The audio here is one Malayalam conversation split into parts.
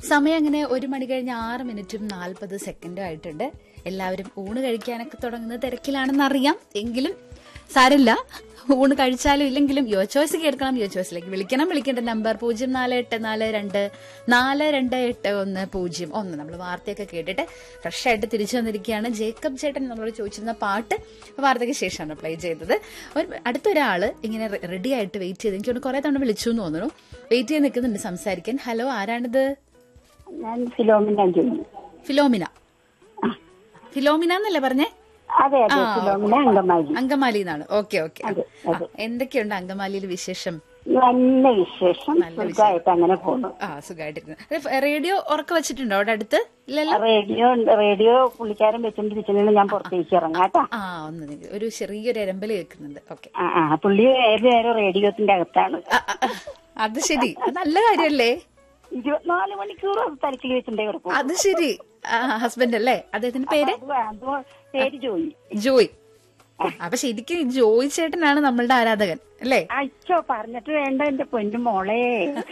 സമയം അങ്ങനെ ഒരു മണി കഴിഞ്ഞ് ആറ് മിനിറ്റും നാൽപ്പത് സെക്കൻഡും ആയിട്ടുണ്ട് എല്ലാവരും ഊണ് കഴിക്കാനൊക്കെ തുടങ്ങുന്ന തിരക്കിലാണെന്ന് അറിയാം എങ്കിലും സാരമില്ല ഊണ് കഴിച്ചാലും ഇല്ലെങ്കിലും യോ ചോയ്സ് കേൾക്കണം യോ ചോയ്സിലേക്ക് വിളിക്കണം വിളിക്കേണ്ട നമ്പർ പൂജ്യം നാല് എട്ട് നാല് രണ്ട് നാല് രണ്ട് എട്ട് ഒന്ന് പൂജ്യം ഒന്ന് നമ്മൾ വാർത്തയൊക്കെ കേട്ടിട്ട് ഫ്രഷ് ആയിട്ട് തിരിച്ചു വന്നിരിക്കുകയാണ് ജേക്കബ് ചേട്ടൻ നമ്മളോട് ചോദിച്ചിരുന്ന പാട്ട് വാർത്തയ്ക്ക് ശേഷമാണ് പ്ലേ ചെയ്തത് ഒരു അടുത്തൊരാള് ഇങ്ങനെ റെഡി ആയിട്ട് വെയിറ്റ് ചെയ്ത് എനിക്ക് കുറെ തവണ വിളിച്ചു എന്ന് തോന്നുന്നു വെയിറ്റ് ചെയ്ത് നിൽക്കുന്നുണ്ട് സംസാരിക്കാൻ ഹലോ ആരാണിത് ഞാൻ ഫിലോമിന ജോലി ഫിലോമിന ഫിലോമിന എന്നല്ലേ പറഞ്ഞേ അതെ അതെ ഫിലോമിന അങ്കമാലി അങ്കമാലി എന്നാണ് ഓക്കെ ഓക്കെ അതെ, അതെ. എന്തൊക്കെയുണ്ട് അങ്കമാലിയിൽ വിശേഷം നല്ല വിശേഷം സുഖമായിട്ട് അങ്ങനെ പോകുന്നു ആ സുഖമായിട്ടിരുന്നു റേഡിയോ ഉറക്ക വെച്ചിട്ടുണ്ടോ അവിടെ അടുത്ത് ഇല്ലല്ലോ റേഡിയോ ഉണ്ട് റേഡിയോ പുള്ളിക്കാരൻ വെച്ചോണ്ടിരിക്കുന്നതിന് ഞാൻ പുറത്തേക്ക് ഇറങ്ങാം കേട്ടോ ആ ഒന്ന് നിക്ക്. ഒരു ചെറിയൊരു എരമ്പല് കേൾക്കുന്നുണ്ട് ഓക്കെ ആ ആ പുള്ളി ഏത് നേരം റേഡിയോത്തിന്റെ അകത്താണ് അത് ശരി അത് നല്ല കാര്യല്ലേ ഇരുപത്തിനാല് മണിക്കൂർ അത് തലക്കിൽ വെച്ചിട്ടേ കിടക്കും അത് ശരി ഹസ്ബൻഡ് അല്ലേ അദ്ദേഹത്തിന്റെ പേര് അത് അത് പേര് ജോയി ജോയ് അപ്പൊ ശരിക്കും ജോയ് ചേട്ടനാണ് നമ്മളുടെ ആരാധകൻ അല്ലേ അച്ഛോ പറഞ്ഞിട്ട് വേണ്ട എന്റെ പൊന്നു മോളെ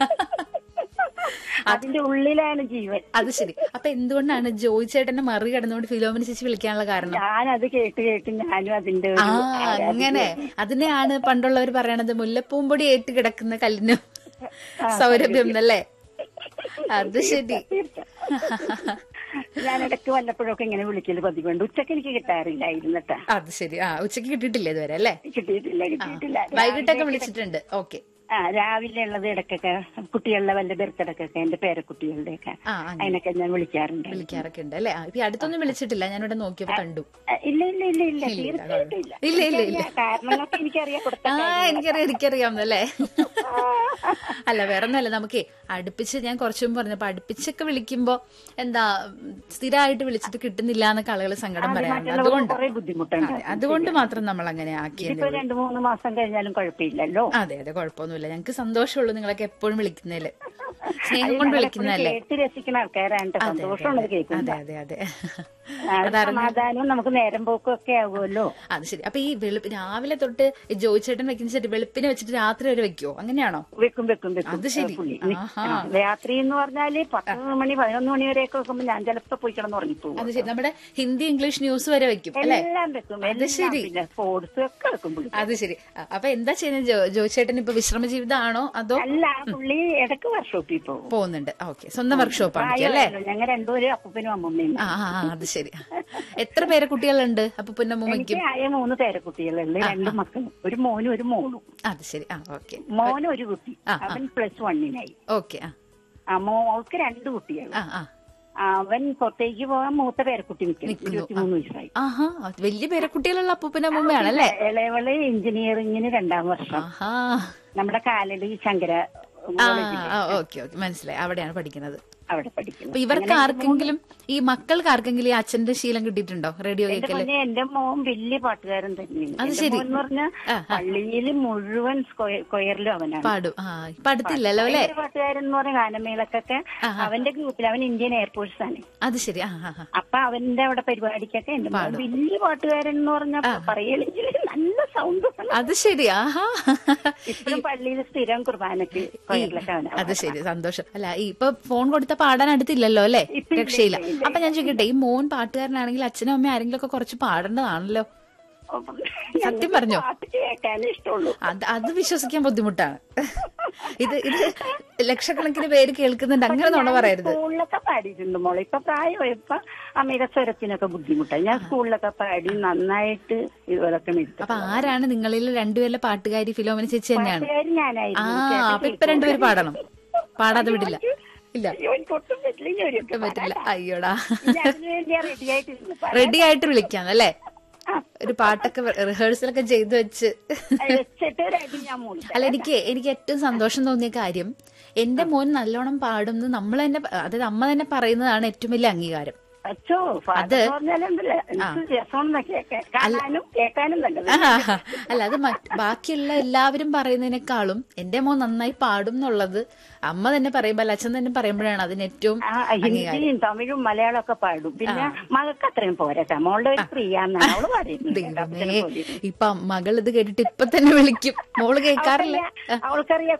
അതിന്റെ ഉള്ളിലാണ് ജീവൻ അത് ശരി അപ്പൊ എന്തുകൊണ്ടാണ് ജോയ് ചേട്ടനെ മറികടന്നുകൊണ്ട് ഫിലോമിന ചേച്ചി വിളിക്കാനുള്ള കാരണം ഞാനത് കേട്ട് കേട്ട് ഞാനും അതിന്റെ ആ ഒരു അങ്ങനെ അതിനെയാണ് പണ്ടുള്ളവർ പറയണത് മുല്ലപ്പൂമ്പൊടി ഏറ്റ് കിടക്കുന്ന കല്ലിനും സൗരഭ്യം എന്നല്ലേ അത് ശരി ഞാൻ ഇടയ്ക്ക് വല്ലപ്പോഴൊക്കെ ഇങ്ങനെ വിളിക്കല് പതിവുണ്ട് ഉച്ചക്ക് എനിക്ക് കിട്ടാറില്ലായിരുന്നു കേട്ടാ അത് ശരി ആ ഉച്ചക്ക് കിട്ടിയിട്ടില്ല ഇതുവരെ അല്ലേ കിട്ടിയിട്ടില്ല കിട്ടിയിട്ടില്ല വൈകിട്ടൊക്കെ വിളിച്ചിട്ടുണ്ട് ഓക്കെ ആ രാവിലെ ഉള്ളത് ഇടയ്ക്കൊക്കെ കുട്ടികളുടെ വല്ല ബർത്ത്ഡേക്കൊക്കെ എന്റെ പേരക്കുട്ടികളുടെ ഒക്കെ ആ അങ്ങനെ അതിനൊക്കെ ഞാൻ വിളിക്കാറുണ്ട് വിളിക്കാറൊക്കെ ഉണ്ട് അല്ലേ ആ, ഇപ്പൊ ഈ അടുത്തൊന്നും വിളിച്ചിട്ടില്ല ഞാനിവിടെ നോക്കിയപ്പോ കണ്ടു ആ, ഇല്ല ഇല്ല ഇല്ല ഇല്ല തീർച്ചയായിട്ടും ഇല്ല ഇല്ല ഇല്ല ഇല്ല എനിക്കറിയാം, കാരണങ്ങളൊക്കെ എനിക്കറിയാം കൊടുത്ത ആ എനിക്കറിയാം എനിക്കറിയാമെന്നല്ലേ അല്ല വേറെ ഒന്നല്ല നമുക്ക് അടുപ്പിച്ച് ഞാൻ കുറച്ചു മുമ്പ് പറഞ്ഞപ്പോ അടുപ്പിച്ചൊക്കെ വിളിക്കുമ്പോ എന്താ ഉം, സ്ഥിരമായിട്ട് വിളിച്ചിട്ട് കിട്ടുന്നില്ല എന്നൊക്കെ ആളുകൾ സങ്കടം പറയാറുണ്ട് അതുകൊണ്ട് കുറെ ബുദ്ധിമുട്ടുണ്ട് അതെ, അതുകൊണ്ട് മാത്രം നമ്മൾ അങ്ങനെ ആക്കിയത് ഇപ്പൊ രണ്ടു മൂന്ന് മാസം കഴിഞ്ഞാലും കുഴപ്പമില്ലല്ലോ അതെ അതെ കുഴപ്പമൊന്നുമില്ല ഞങ്ങൾക്ക് സന്തോഷമുള്ളൂ നിങ്ങളൊക്കെ എപ്പോഴും വിളിക്കുന്നതില് സ്നേഹം കൊണ്ട് വിളിക്കുന്നതല്ലേ കേട്ട് രസിക്കുന്ന ആൾക്കാരാണ് ട്ടോ. സന്തോഷമുള്ളത് കേൾക്കുന്നത് അതെ അതെ അതെ ആ, സമാധാനവും നമുക്ക് നേരം പോക്കും ഒക്കെ ആകുമല്ലോ അത് ശരി അപ്പൊ ഈ വെളുപ്പ് രാവിലെ തൊട്ട് ഈ ജോയി ചേട്ടൻ വെക്കുന്ന ശരി വെളുപ്പിനെ വെച്ചിട്ട് രാത്രി വരെ വെക്കുവോ അങ്ങനെയാണോ വെക്കും വെക്കും വെക്കും അത് ശരി. പുള്ളി. ആഹാ. ആ, രാത്രി എന്ന് പറഞ്ഞാല് പത്ത് മണി പതിനൊന്ന് മണി വരെയൊക്കെ വെക്കുമ്പോ ഞാൻ ചിലപ്പോ പോയി കിടന്ന് ഉറങ്ങിപ്പോകും അത് ശരി നമ്മുടെ ഹിന്ദി ഇംഗ്ലീഷ് ന്യൂസ് വരെ വെക്കും അല്ലെ എല്ലാം വെക്കും എല്ലാം ശരി. പിന്നെ സ്പോർട്സ് ഒക്കെ വെക്കും പുള്ളി അത് ശരി അ- അപ്പൊ എന്താ ചെയ്യുന്നത് ജോ- ജോയി ചേട്ടൻ ഇപ്പൊ വിശ്രമ ജീവിതമാണോ അതോ അല്ല പുള്ളി ഇടക്ക് വർക്ക്ഷോപ്പിൽ പോകും പോകുന്നുണ്ട് ഓക്കെ സ്വന്തം വർക്ക്ഷോപ്പ് ആണ് അല്ലേ പ്രായമായല്ലോ. ഞങ്ങൾ രണ്ടുപേരും അപ്പൂപ്പനും അമ്മമ്മയും ആ ആ ആ, അത് ശരി എത്ര പേരെ കുട്ടികളുണ്ട് അപ്പൊ പിന്നെ എനിക്ക് മുമ്മയ്ക്കും ആയ മൂന്ന് പേരക്കുട്ടികളുണ്ട് രണ്ട് മക്കളും ഒരു മോനും ഒരു മോളും അത് ശരി ആ ഓക്കെ മോനും ഒരു കുട്ടി ആ, അവൻ പ്ലസ് വണ്ണിനായി ഓക്കെ ആ ആ മോൾക്ക് രണ്ട് കുട്ടികൾ ആ ആ അവൻ പുറത്തേക്ക് പോകാൻ മൂത്ത പേരക്കുട്ടി നിൽക്കുന്നു ഇരുപത്തിമൂന്ന് വയസ്സായി ആഹാ വലിയ പേരക്കുട്ടികളുള്ള അപ്പൂപ്പന മുമ്മയാണല്ലേ ഇളയവള് എഞ്ചിനീയറിംഗിന് രണ്ടാം വർഷം ആഹാ നമ്മുടെ കാലടി ശങ്കര ആ ഓക്കെ ഓക്കെ മനസ്സിലായി അവിടെയാണ് പഠിക്കുന്നത് അവിടെ പഠിക്കുന്നു അപ്പൊ ഇവർക്ക് ആർക്കെങ്കിലും ഈ മക്കൾക്ക് ആർക്കെങ്കിലും ഈ അച്ഛന്റെ ശീലം കിട്ടിയിട്ടുണ്ടോ റേഡിയോ എന്റെ കേൾക്കല് മോനെ എന്റെ മോൻ വലിയ പാട്ടുകാരൻ തന്നെയാണ് അത് എന്റെ ശരി. മോൻ എന്ന് പറഞ്ഞാൽ ആ, പള്ളിയിൽ മുഴുവൻ സ്ക്വയ- സ്ക്വയറിലും അവനാണ് പാടും ആ ഇപ്പൊ അടുത്തില്ലല്ലോ അല്ലെ ഭയങ്കര പാട്ടുകാരൻ എന്ന് പറഞ്ഞ ഗാനമേളക്കൊക്കെ അവന്റെ ഗ്രൂപ്പിൽ അവൻ ഇന്ത്യൻ എയർഫോഴ്സ് ആണ് അത് ശരി ആ ആ ആ. അപ്പൊ അവന്റെ അവിടെ പരിപാടിക്കൊക്കെ എന്റെ മോൻ വലിയ പാട്ടുകാരൻ എന്ന് പറഞ്ഞ പറയണെങ്കിൽ നല്ല സൗണ്ട് അത് ശരി ആഹാ ഇപ്പോഴും പള്ളിയിൽ സ്ഥിരം കുർബാനക്ക് സ്ക്വയറിലൊക്കെ അവനാ അത് ശരി സന്തോഷം അല്ല ഈ ഇപ്പൊ ഫോൺ കൊടുത്ത പാടാൻ അടുത്തില്ലല്ലോ അല്ലെ രക്ഷയില്ല അപ്പൊ ഞാൻ ചോദിക്കട്ടെ ഈ മോൻ പാട്ടുകാരനാണെങ്കിൽ അച്ഛനും അമ്മയും ആരെങ്കിലും ഒക്കെ കുറച്ച് പാടേണ്ടതാണല്ലോ സത്യം പറഞ്ഞോ? പാട്ട് കേൾക്കാനേ ഇഷ്ടമുള്ളൂ അത് അത് വിശ്വസിക്കാൻ ബുദ്ധിമുട്ടാണ് ഇത് ഇത് ലക്ഷക്കണക്കിന് പേര് കേൾക്കുന്നുണ്ട് അങ്ങനെ നുണ പറയരുത് സ്കൂളിലൊക്കെ പാടിയിട്ടുണ്ട് മോളെ ഇപ്പൊ പ്രായമായി ഇപ്പൊ അമിത സ്വരത്തിനൊക്കെ ബുദ്ധിമുട്ടായി ഞാൻ സ്കൂളിലൊക്കെ പാടി നന്നായിട്ട് ഇതുപോലൊക്കെ എടുത്തു അപ്പൊ ആരാണ് നിങ്ങളിൽ രണ്ടുപേരിലെ പാട്ടുകാരി ഫിലോമിന ചേച്ചി തന്നെയാണ് പാട്ടുകാരി ആ ഞാനായിരുന്നു അപ്പൊ ഇപ്പൊ രണ്ടുപേര് പാടണം പാടാതെ വിടില്ല ഇല്ല അയ്യോ, എനിക്ക് ഒട്ടും പറ്റില്ല ഇനി ഒരിക്കൽ പറ്റില്ല അയ്യോടാ ഇനി അതിന് വേണ്ടി റെഡി ആയിട്ടിരുന്നു റെഡി ആയിട്ട് വിളിക്കാം അല്ലേ ഒരു പാട്ടൊക്കെ റിഹേഴ്സലൊക്കെ ചെയ്തു വെച്ച് വെച്ചിട്ട് ഒരു അടി ഞാൻ മൂളി അല്ല എനിക്ക് എനിക്ക് ഏറ്റവും സന്തോഷം തോന്നിയ കാര്യം എന്റെ മോൻ നല്ലോണം പാടുന്നത് നമ്മൾ തന്നെ അതായത് അമ്മ തന്നെ പറയുന്നതാണ് ഏറ്റവും വലിയ അംഗീകാരം അച്ചോ ഫാദർ പറഞ്ഞാലുണ്ടല്ലോ എന്ത് രസമാണ് കേൾക്കാൻ കാണാനും കേൾക്കാനും നല്ലത് ആഹാ. അല്ല അത് മറ്റ് ബാക്കിയുള്ള എല്ലാവരും പറയുന്നതിനേക്കാളും എന്റെ മോൻ നന്നായി പാടും എന്നുള്ളത് അമ്മ തന്നെ പറയുമ്പോ അല്ല അച്ഛൻ തന്നെ പറയുമ്പോഴാണ് അതിന് ഏറ്റവും ആ ഹിന്ദിയും തമിഴും മലയാളം ഒക്കെ പാടും പിന്നെ മകൾക്ക് അത്രയും പോരാ മോളുടെ ഒരു പ്രിയാന്നാണ് അവള് പാടിയിരുന്നു ദൈവമേ ഇപ്പൊ മകൾ ഇത് കേട്ടിട്ട് ഇപ്പൊ തന്നെ വിളിക്കും മോള് കേൾക്കാറില്ല അവൾക്കറിയാം